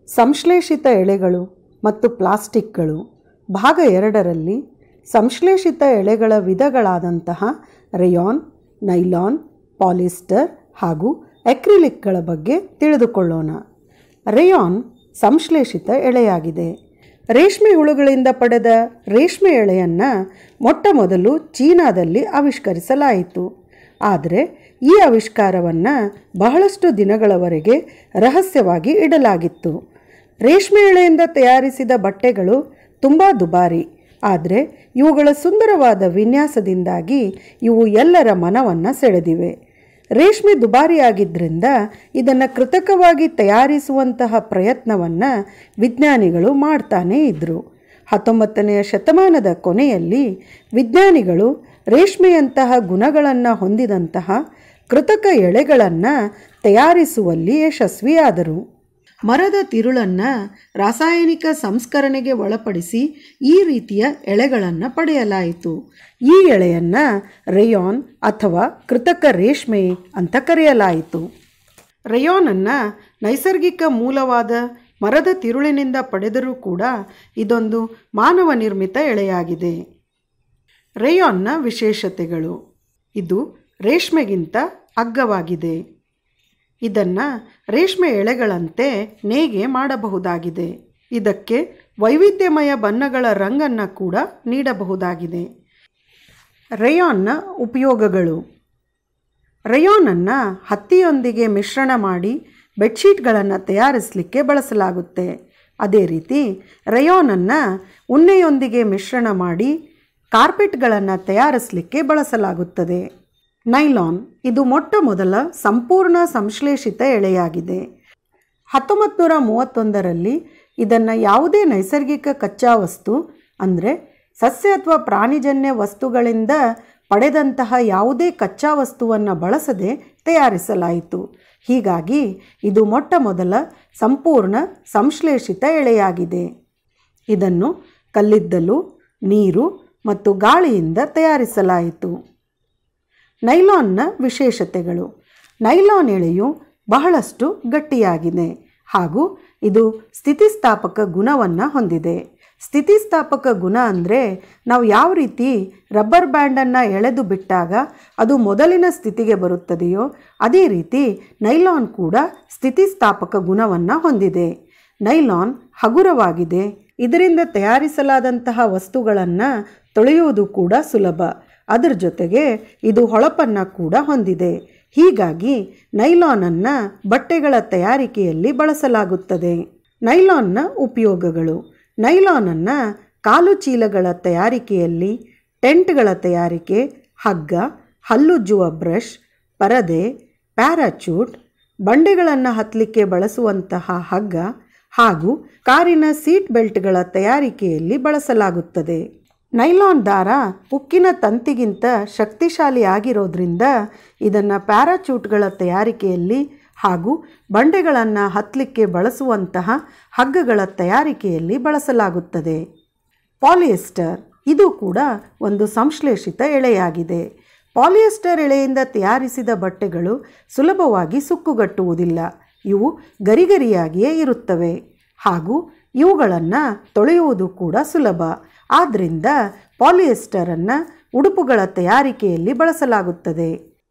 ಸಂಶ್ಲೇಷಿತ ಎಳೆಗಳು ಮತ್ತು ಪ್ಲಾಸ್ಟಿಕ್ಗಳು ಭಾಗ ಎರಡರಲ್ಲಿ ಸಂಶ್ಲೇಷಿತ ಎಳೆಗಳ ವಿಧಗಳಾದಂತಹ ರೇಯಾನ್ ನೈಲಾನ್ ಪಾಲಿಸ್ಟರ್ ಹಾಗೂ ಎಕ್ರಿಲಿಕ್ಗಳ ಬಗ್ಗೆ ತಿಳಿದುಕೊಳ್ಳೋಣ ರೇಯಾನ್ ಸಂಶ್ಲೇಷಿತ ಎಳೆಯಾಗಿದೆ ರೇಷ್ಮೆ ಹುಳುಗಳಿಂದ ಪಡೆದ ರೇಷ್ಮೆ ಎಳೆಯನ್ನು ಮೊಟ್ಟ ಮೊದಲು ಚೀನಾದಲ್ಲಿ ಆವಿಷ್ಕರಿಸಲಾಯಿತು ಆದರೆ ಈ ಆವಿಷ್ಕಾರವನ್ನು ಬಹಳಷ್ಟು ದಿನಗಳವರೆಗೆ ರಹಸ್ಯವಾಗಿ ಇಡಲಾಗಿತ್ತು ರೇಷ್ಮೆ ಎಳೆಯಿಂದ ತಯಾರಿಸಿದ ಬಟ್ಟೆಗಳು ತುಂಬ ದುಬಾರಿ ಆದರೆ ಇವುಗಳ ಸುಂದರವಾದ ವಿನ್ಯಾಸದಿಂದಾಗಿ ಇವು ಎಲ್ಲರ ಮನವನ್ನು ಸೆಳೆದಿವೆ ರೇಷ್ಮೆ ದುಬಾರಿಯಾಗಿದ್ದರಿಂದ ಇದನ್ನು ಕೃತಕವಾಗಿ ತಯಾರಿಸುವಂತಹ ಪ್ರಯತ್ನವನ್ನು ವಿಜ್ಞಾನಿಗಳು ಮಾಡ್ತಾನೇ ಇದ್ದರು ಹತ್ತೊಂಬತ್ತನೆಯ ಶತಮಾನದ ಕೊನೆಯಲ್ಲಿ ವಿಜ್ಞಾನಿಗಳು ರೇಷ್ಮೆಯಂತಹ ಗುಣಗಳನ್ನು ಹೊಂದಿದಂತಹ ಕೃತಕ ಎಳೆಗಳನ್ನು ತಯಾರಿಸುವಲ್ಲಿ ಯಶಸ್ವಿಯಾದರು ಮರದ ತಿರುಳನ್ನು ರಾಸಾಯನಿಕ ಸಂಸ್ಕರಣೆಗೆ ಒಳಪಡಿಸಿ ಈ ರೀತಿಯ ಎಳೆಗಳನ್ನು ಪಡೆಯಲಾಯಿತು ಈ ಎಳೆಯನ್ನು ರೇಯಾನ್ ಅಥವಾ ಕೃತಕ ರೇಷ್ಮೆ ಅಂತ ಕರೆಯಲಾಯಿತು ರೇಯಾನನ್ನು ನೈಸರ್ಗಿಕ ಮೂಲವಾದ ಮರದ ತಿರುಳಿನಿಂದ ಪಡೆದರೂ ಕೂಡ ಇದೊಂದು ಮಾನವ ನಿರ್ಮಿತ ಎಳೆಯಾಗಿದೆ ರೇಯಾನ್ನ ವಿಶೇಷತೆಗಳು ಇದು ರೇಷ್ಮೆಗಿಂತ ಅಗ್ಗವಾಗಿದೆ ಇದನ್ನು ರೇಷ್ಮೆ ಎಳೆಗಳಂತೆ ನೇಯ್ಗೆ ಮಾಡಬಹುದಾಗಿದೆ ಇದಕ್ಕೆ ವೈವಿಧ್ಯಮಯ ಬಣ್ಣಗಳ ರಂಗನ್ನು ಕೂಡ ನೀಡಬಹುದಾಗಿದೆ ರೇಯಾನ್ನ ಉಪಯೋಗಗಳು ರೇಯಾನನ್ನು ಹತ್ತಿಯೊಂದಿಗೆ ಮಿಶ್ರಣ ಮಾಡಿ ಬೆಡ್ಶೀಟ್ಗಳನ್ನು ತಯಾರಿಸಲಿಕ್ಕೆ ಬಳಸಲಾಗುತ್ತೆ ಅದೇ ರೀತಿ ರೇಯಾನನ್ನು ಉಣ್ಣೆಯೊಂದಿಗೆ ಮಿಶ್ರಣ ಮಾಡಿ ಕಾರ್ಪೆಟ್ಗಳನ್ನು ತಯಾರಿಸಲಿಕ್ಕೆ ಬಳಸಲಾಗುತ್ತದೆ ನೈಲಾನ್ ಇದು ಮೊಟ್ಟ ಮೊದಲ ಸಂಪೂರ್ಣ ಸಂಶ್ಲೇಷಿತ ಎಳೆಯಾಗಿದೆ ಹತ್ತೊಂಬತ್ತು ನೂರ ಮೂವತ್ತೊಂದರಲ್ಲಿ ಇದನ್ನು ಯಾವುದೇ ನೈಸರ್ಗಿಕ ಕಚ್ಚಾ ವಸ್ತು ಅಂದರೆ ಸಸ್ಯ ಅಥವಾ ಪ್ರಾಣಿಜನ್ಯ ವಸ್ತುಗಳಿಂದ ಪಡೆದಂತಹ ಯಾವುದೇ ಕಚ್ಚಾ ವಸ್ತುವನ್ನು ಬಳಸದೆ ತಯಾರಿಸಲಾಯಿತು ಹೀಗಾಗಿ ಇದು ಮೊಟ್ಟ ಮೊದಲ ಸಂಪೂರ್ಣ ಸಂಶ್ಲೇಷಿತ ಎಳೆಯಾಗಿದೆ ಇದನ್ನು ಕಲ್ಲಿದ್ದಲು ನೀರು ಮತ್ತು ಗಾಳಿಯಿಂದ ತಯಾರಿಸಲಾಯಿತು ನೈಲಾನ್ನ ವಿಶೇಷತೆಗಳು ನೈಲಾನ್ ಎಳೆಯು ಬಹಳಷ್ಟು ಗಟ್ಟಿಯಾಗಿದೆ ಹಾಗೂ ಇದು ಸ್ಥಿತಿಸ್ಥಾಪಕ ಗುಣವನ್ನು ಹೊಂದಿದೆ ಸ್ಥಿತಿಸ್ಥಾಪಕ ಗುಣ ಅಂದರೆ ನಾವು ಯಾವ ರೀತಿ ರಬ್ಬರ್ ಬ್ಯಾಂಡನ್ನು ಎಳೆದು ಬಿಟ್ಟಾಗ ಅದು ಮೊದಲಿನ ಸ್ಥಿತಿಗೆ ಬರುತ್ತದೆಯೋ ಅದೇ ರೀತಿ ನೈಲಾನ್ ಕೂಡ ಸ್ಥಿತಿಸ್ಥಾಪಕ ಗುಣವನ್ನು ಹೊಂದಿದೆ ನೈಲಾನ್ ಹಗುರವಾಗಿದೆ ಇದರಿಂದ ತಯಾರಿಸಲಾದಂತಹ ವಸ್ತುಗಳನ್ನು ತೊಳೆಯುವುದು ಕೂಡ ಸುಲಭ ಅದರ ಜೊತೆಗೆ ಇದು ಹೊಳಪನ್ನು ಕೂಡ ಹೊಂದಿದೆ ಹೀಗಾಗಿ ನೈಲಾನನ್ನು ಬಟ್ಟೆಗಳ ತಯಾರಿಕೆಯಲ್ಲಿ ಬಳಸಲಾಗುತ್ತದೆ ನೈಲಾನ್ನ ಉಪಯೋಗಗಳು ನೈಲಾನನ್ನು ಕಾಲು ಚೀಲಗಳ ತಯಾರಿಕೆಯಲ್ಲಿ ಟೆಂಟ್ಗಳ ತಯಾರಿಕೆ ಹಗ್ಗ ಹಲ್ಲುಜ್ಜುವ ಬ್ರಷ್ ಪರದೆ ಪ್ಯಾರಾಚೂಟ್ ಬಂಡೆಗಳನ್ನು ಹತ್ತಲಿಕ್ಕೆ ಬಳಸುವಂತಹ ಹಗ್ಗ ಹಾಗೂ ಕಾರಿನ ಸೀಟ್ ಬೆಲ್ಟ್ಗಳ ತಯಾರಿಕೆಯಲ್ಲಿ ಬಳಸಲಾಗುತ್ತದೆ ನೈಲಾನ್ ದಾರ ಉಕ್ಕಿನ ತಂತಿಗಿಂತ ಶಕ್ತಿಶಾಲಿ ಆಗಿರೋದ್ರಿಂದ ಇದನ್ನು ಪ್ಯಾರಾಚೂಟ್ಗಳ ತಯಾರಿಕೆಯಲ್ಲಿ ಹಾಗೂ ಬಂಡೆಗಳನ್ನು ಹತ್ತಲಿಕ್ಕೆ ಬಳಸುವಂತಹ ಹಗ್ಗಗಳ ತಯಾರಿಕೆಯಲ್ಲಿ ಬಳಸಲಾಗುತ್ತದೆ ಪಾಲಿಯೆಸ್ಟರ್ ಇದು ಕೂಡ ಒಂದು ಸಂಶ್ಲೇಷಿತ ಎಳೆಯಾಗಿದೆ ಪಾಲಿಯೆಸ್ಟರ್ ಎಳೆಯಿಂದ ತಯಾರಿಸಿದ ಬಟ್ಟೆಗಳು ಸುಲಭವಾಗಿ ಸುಕ್ಕುಗಟ್ಟುವುದಿಲ್ಲ ಇವು ಗರಿಗರಿಯಾಗಿಯೇ ಇರುತ್ತವೆ ಹಾಗೂ ಇವುಗಳನ್ನು ತೊಳೆಯುವುದು ಕೂಡ ಸುಲಭ ಆದ್ದರಿಂದ ಪಾಲಿಯೆಸ್ಟರನ್ನು ಉಡುಪುಗಳ ತಯಾರಿಕೆಯಲ್ಲಿ ಬಳಸಲಾಗುತ್ತದೆ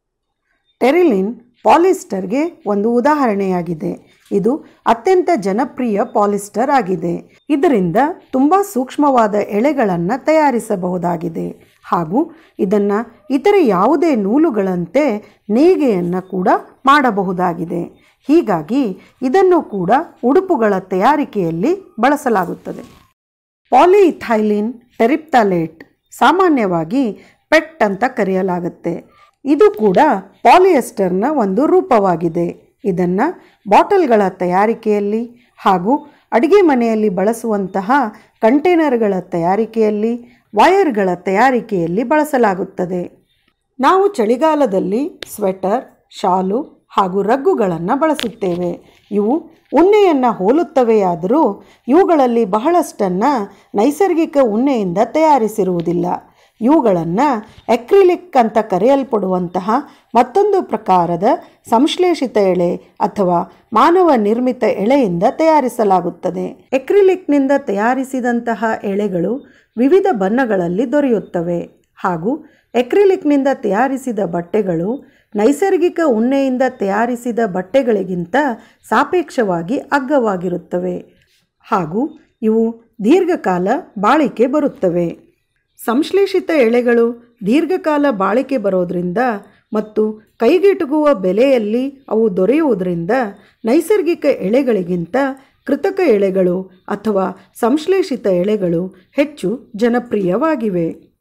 ಟೆರಿಲಿನ್ ಪಾಲಿಸ್ಟರ್ಗೆ ಒಂದು ಉದಾಹರಣೆಯಾಗಿದೆ ಇದು ಅತ್ಯಂತ ಜನಪ್ರಿಯ ಪಾಲಿಸ್ಟರ್ ಆಗಿದೆ ಇದರಿಂದ ತುಂಬ ಸೂಕ್ಷ್ಮವಾದ ಎಳೆಗಳನ್ನು ತಯಾರಿಸಬಹುದಾಗಿದೆ ಹಾಗೂ ಇದನ್ನು ಇತರೆ ಯಾವುದೇ ನೂಲುಗಳಂತೆ ನೇಯ್ಗೆಯನ್ನು ಕೂಡ ಮಾಡಬಹುದಾಗಿದೆ ಹೀಗಾಗಿ ಇದನ್ನು ಕೂಡ ಉಡುಪುಗಳ ತಯಾರಿಕೆಯಲ್ಲಿ ಬಳಸಲಾಗುತ್ತದೆ ಪಾಲಿಇಥೈಲಿನ್ ಟೆರಿಪ್ತಾಲೇಟ್ ಸಾಮಾನ್ಯವಾಗಿ ಪೆಟ್ ಅಂತ ಕರೆಯಲಾಗುತ್ತೆ ಇದು ಕೂಡ ಪಾಲಿಯೆಸ್ಟರ್ನ ಒಂದು ರೂಪವಾಗಿದೆ ಇದನ್ನು ಬಾಟಲ್ಗಳ ತಯಾರಿಕೆಯಲ್ಲಿ ಹಾಗೂ ಅಡುಗೆ ಮನೆಯಲ್ಲಿ ಬಳಸುವಂತಹ ಕಂಟೈನರ್ಗಳ ತಯಾರಿಕೆಯಲ್ಲಿ ವೈರ್ಗಳ ತಯಾರಿಕೆಯಲ್ಲಿ ಬಳಸಲಾಗುತ್ತದೆ ನಾವು ಚಳಿಗಾಲದಲ್ಲಿ ಸ್ವೆಟರ್ ಶಾಲು ಹಾಗೂ ರಗ್ಗುಗಳನ್ನು ಬಳಸುತ್ತೇವೆ ಇವು ಉಣ್ಣೆಯನ್ನು ಹೋಲುತ್ತವೆಯಾದರೂ ಇವುಗಳಲ್ಲಿ ಬಹಳಷ್ಟನ್ನು ನೈಸರ್ಗಿಕ ಉಣ್ಣೆಯಿಂದ ತಯಾರಿಸಿರುವುದಿಲ್ಲ ಇವುಗಳನ್ನು ಎಕ್ರಿಲಿಕ್ ಅಂತ ಕರೆಯಲ್ಪಡುವಂತಹ ಮತ್ತೊಂದು ಪ್ರಕಾರದ ಸಂಶ್ಲೇಷಿತ ಎಳೆ ಅಥವಾ ಮಾನವ ನಿರ್ಮಿತ ಎಳೆಯಿಂದ ತಯಾರಿಸಲಾಗುತ್ತದೆ ಎಕ್ರಿಲಿಕ್ನಿಂದ ತಯಾರಿಸಿದಂತಹ ಎಳೆಗಳು ವಿವಿಧ ಬಣ್ಣಗಳಲ್ಲಿ ದೊರೆಯುತ್ತವೆ ಹಾಗೂ ಎಕ್ರಿಲಿಕ್ನಿಂದ ತಯಾರಿಸಿದ ಬಟ್ಟೆಗಳು ನೈಸರ್ಗಿಕ ಉಣ್ಣೆಯಿಂದ ತಯಾರಿಸಿದ ಬಟ್ಟೆಗಳಿಗಿಂತ ಸಾಪೇಕ್ಷವಾಗಿ ಅಗ್ಗವಾಗಿರುತ್ತವೆ ಹಾಗೂ ಇವು ದೀರ್ಘಕಾಲ ಬಾಳಿಕೆ ಬರುತ್ತವೆ ಸಂಶ್ಲೇಷಿತ ಎಳೆಗಳು ದೀರ್ಘಕಾಲ ಬಾಳಿಕೆ ಬರೋದ್ರಿಂದ ಮತ್ತು ಕೈಗೆಟುಕುವ ಬೆಲೆಯಲ್ಲಿ ಅವು ದೊರೆಯುವುದರಿಂದ ನೈಸರ್ಗಿಕ ಎಳೆಗಳಿಗಿಂತ ಕೃತಕ ಎಳೆಗಳು ಅಥವಾ ಸಂಶ್ಲೇಷಿತ ಎಳೆಗಳು ಹೆಚ್ಚು ಜನಪ್ರಿಯವಾಗಿವೆ